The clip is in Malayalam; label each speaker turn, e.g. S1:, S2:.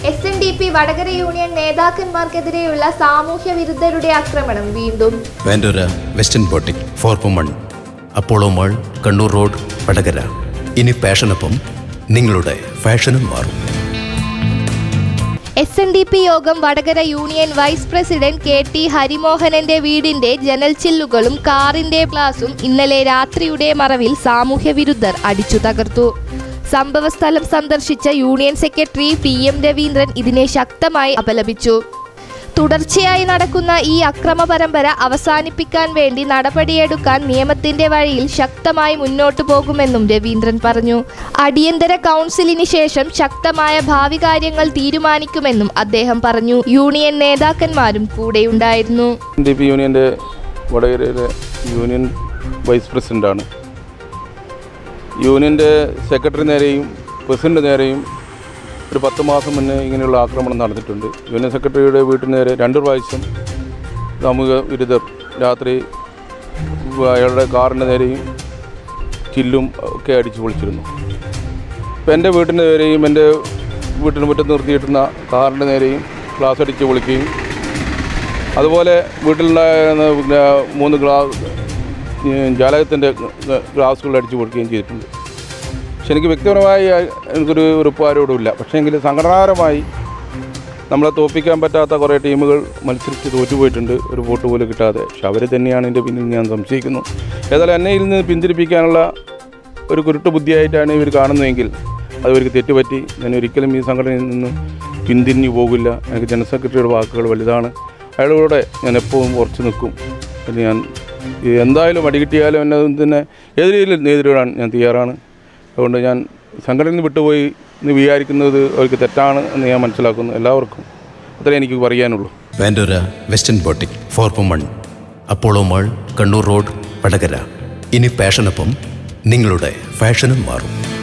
S1: S N D P Vadakara union നേതാക്കന്മാർക്കെതിരെയുള്ള സാമൂഹ്യ വിരുദ്ധരുടെ ആക്രമണം വീണ്ടും
S2: വാൻഡോര western boutique for women Apollo mall Kannur road Vadakara ഇനി പാഷനൊപ്പം നിങ്ങളുടെ ഫാഷനും മാറും
S1: എസ് എൻ ഡി പി യോഗം Vadakara union vice president K T ഹരിമോഹനന്റെ വീടിന്റെ ജനൽ ചില്ലുകളും കാറിന്റെ ഗ്ലാസും ഇന്നലെ രാത്രിയുടെ മറവിൽ സാമൂഹ്യ വിരുദ്ധർ അടിച്ചു തകർത്തു സംഭവസ്ഥലം സന്ദർശിച്ച union secretary P M Raveendran ഇതിനെ ശക്തമായി അപലപിച്ചു തുടർച്ചയായി നടക്കുന്ന ഈ അക്രമ പരമ്പര അവസാനിപ്പിക്കാൻ വേണ്ടി നടപടിയെടുക്കാൻ നിയമത്തിന്റെ വഴിയിൽ ശക്തമായി മുന്നോട്ടു പോകുമെന്നും രവീന്ദ്രൻ പറഞ്ഞു അടിയന്തര കൗൺസിലിന് ശേഷം ശക്തമായ ഭാവി കാര്യങ്ങൾ തീരുമാനിക്കുമെന്നും അദ്ദേഹം പറഞ്ഞു യൂണിയൻ നേതാക്കന്മാരും കൂടെയുണ്ടായിരുന്നു
S3: ഡി പി യൂണിയൻ്റെ വടകരയിലെ യൂണിയൻ വൈസ് പ്രസിഡൻ്റാണ് യൂണിയൻ്റെ സെക്രട്ടറി നേരെയും പ്രസിഡന്റ് നേരെയും ഒരു പത്ത് മാസം മുന്നേ ഇങ്ങനെയുള്ള ആക്രമണം നടന്നിട്ടുണ്ട് യൂണിയൻ സെക്രട്ടറിയുടെ വീട്ടിന് നേരെ രണ്ട് പ്രാവശ്യം സാമൂഹിക വിരുദ്ധർ രാത്രി അയാളുടെ കാറിൻ്റെ നേരെയും ചില്ലും ഒക്കെ അടിച്ചു പൊളിച്ചിരുന്നു ഇപ്പം എൻ്റെ വീട്ടിൻ്റെ നേരെയും എൻ്റെ വീട്ടിന് മുറ്റത്ത് നിർത്തിയിട്ടുന്ന കാറിൻ്റെ നേരെയും ഗ്ലാസ് അടിച്ച് പൊളിക്കുകയും അതുപോലെ വീട്ടിലുണ്ടായിരുന്ന പിന്നെ മൂന്ന് ഗ്ലാസ് ജാലകത്തിൻ്റെ ഗ്ലാസുകൾ അടിച്ചു കൊടുക്കുകയും ചെയ്തിട്ടുണ്ട് പക്ഷെ എനിക്ക് വ്യക്തിപരമായി എനിക്കൊരു ഉറപ്പാരോടുമില്ല പക്ഷേ എങ്കിൽ സംഘടനാപരമായി നമ്മളെ തോൽപ്പിക്കാൻ പറ്റാത്ത കുറേ ടീമുകൾ മത്സരിച്ച് തോറ്റുപോയിട്ടുണ്ട് ഒരു വോട്ട് പോലും കിട്ടാതെ പക്ഷെ അവർ തന്നെയാണ് എൻ്റെ പിന്നിൽ ഞാൻ സംശയിക്കുന്നു ഏതായാലും എന്നെ ഇതിൽ നിന്ന് പിന്തിരിപ്പിക്കാനുള്ള ഒരു കുരുട്ട് ബുദ്ധിയായിട്ടാണ് ഇവർ കാണുന്നതെങ്കിൽ അത് ഇവർക്ക് തെറ്റുപറ്റി ഞാൻ ഒരിക്കലും ഈ സംഘടനയിൽ നിന്ന് പിന്തിരിഞ്ഞു പോകില്ല എനിക്ക് ജനറൽ സെക്രട്ടറിയുടെ വാക്കുകൾ വലുതാണ് അയാളുടെ ഞാൻ എപ്പോഴും ഉറച്ചു നിൽക്കും പിന്നെ ഞാൻ ഈ എന്തായാലും അടി കിട്ടിയാലും എന്നെ തന്നെ ഏത് രീതിയിൽ നേരിടാൻ ഞാൻ തയ്യാറാണ് അതുകൊണ്ട് ഞാൻ സംഘടനയിൽ നിന്ന് വിട്ടുപോയി എന്ന് വിചാരിക്കുന്നത് അവർക്ക് തെറ്റാണ് എന്ന് ഞാൻ മനസ്സിലാക്കുന്നു എല്ലാവർക്കും അത്രേ എനിക്ക് പറയാനുള്ളൂ
S2: വാൻഡോര western boutique for women Apollo mall Kannur road Vadakara ഇനി പാഷനൊപ്പം നിങ്ങളുടെ ഫാഷനും മാറും